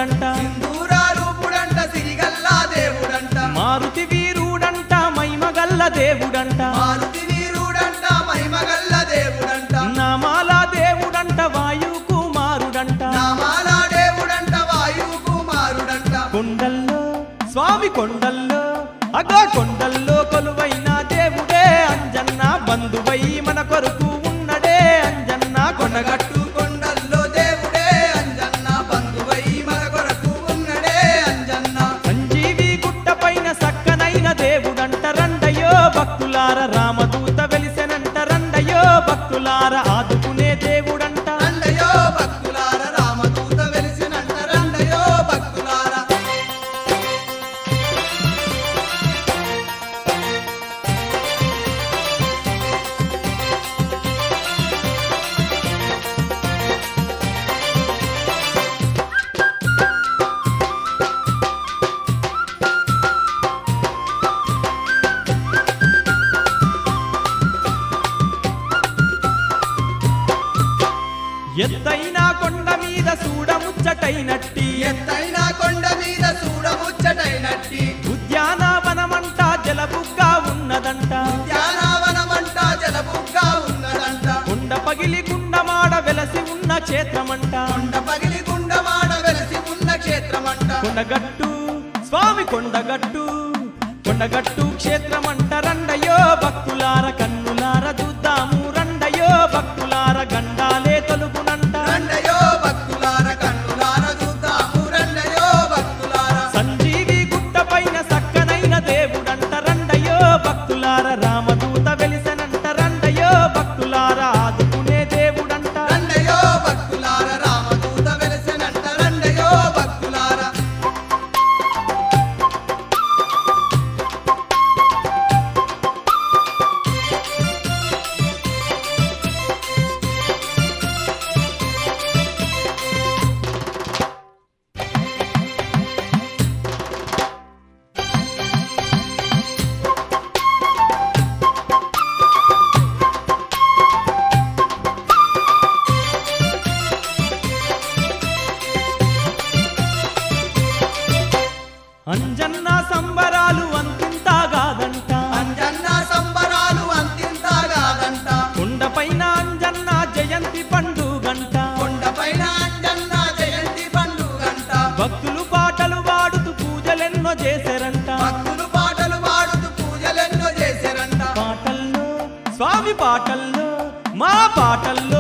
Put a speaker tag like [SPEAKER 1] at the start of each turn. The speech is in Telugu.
[SPEAKER 1] దేవుడంట
[SPEAKER 2] సింధూరారూపుడంట సిరిగల్లా దేవుడంట
[SPEAKER 1] మారుతి వీరుడంట మైమగల్ల దేవుడంట
[SPEAKER 2] మారుతి వీరుడంట మహిమగల్ల దేవుడంట
[SPEAKER 1] నామాల దేవుడంట వాయు కుమారుడంట
[SPEAKER 2] నామాల దేవుడంట వాయువు కుమారుడంట
[SPEAKER 1] కొండల్లో స్వామి కొండల్లో అగో కొండల్లో కొలువైన దేవుడే అంజన్న బంధువై మన కొరకు ఉన్నడే అంజన్న కొనగట్టు
[SPEAKER 2] కొనగట్టు కొండల్లో దేవుడే అంజన్న బంధువై మన కొరకు ఉన్నడే అంజన్న
[SPEAKER 1] సంజీవి గుట్ట పైన సక్కనైన దేవుడంట రండయో భక్తులార రామదూత వెలిసెనంట రండయో భక్తులార ఆదుకునే దేవుడంట
[SPEAKER 2] రండయో భక్తులార రామదూత వెలిసినంట రండయో భక్తులార
[SPEAKER 1] ఎత్తైన కొండ మీద చూడముచ్చటైనట్టి
[SPEAKER 2] ఎత్తైన కొండ మీద చూడముచ్చటైనట్టి
[SPEAKER 1] ఉద్యానవనమంట జలబుగ్గా ఉన్నదంట
[SPEAKER 2] ధ్యానావనమంట జలబుగ్గా ఉన్నదంట
[SPEAKER 1] కొండ పగిలి గుండమాడ వెలసి ఉన్న క్షేత్రమంట
[SPEAKER 2] కొండ పగిలి గుండమాడ వెలసి ఉన్న క్షేత్రమంట
[SPEAKER 1] కొండగట్టు స్వామి కొండగట్టు కొండగట్టు క్షేత్రమంట రండయో భక్తులార కన్నులార చూద్దాము రండయో భక్తులార గండాలే తొలుగునంట
[SPEAKER 2] రండయో భక్తులార కన్నులార చూద్దాము రండయో భక్తులార
[SPEAKER 1] సంజీవి గుట్ట పైన సక్కనైన దేవుడంట రండయో భక్తులార రామదూత వెలిసెనంట రండయో భక్తులార ఆదుకునే దేవుడంట
[SPEAKER 2] రండయో భక్తులార రామదూత వెలసెనంట రండయో భక్తులార
[SPEAKER 1] అంజన్న సంబరాలు అంతింతా కాదంట
[SPEAKER 2] అంజన్న సంబరాలు అంతింతా కాదంట
[SPEAKER 1] కొండపైన అంజన్న జయంతి పండుగంట
[SPEAKER 2] కొండపైన అంజన్న జయంతి పండుగంట
[SPEAKER 1] భక్తులు పాటలు పాడుతూ పూజలెన్నో చేశారంట
[SPEAKER 2] భక్తులు పాటలు పాడుతూ పూజలెన్నో చేశారంట
[SPEAKER 1] పాటల్లో స్వామి పాటల్లో మా పాటల్లో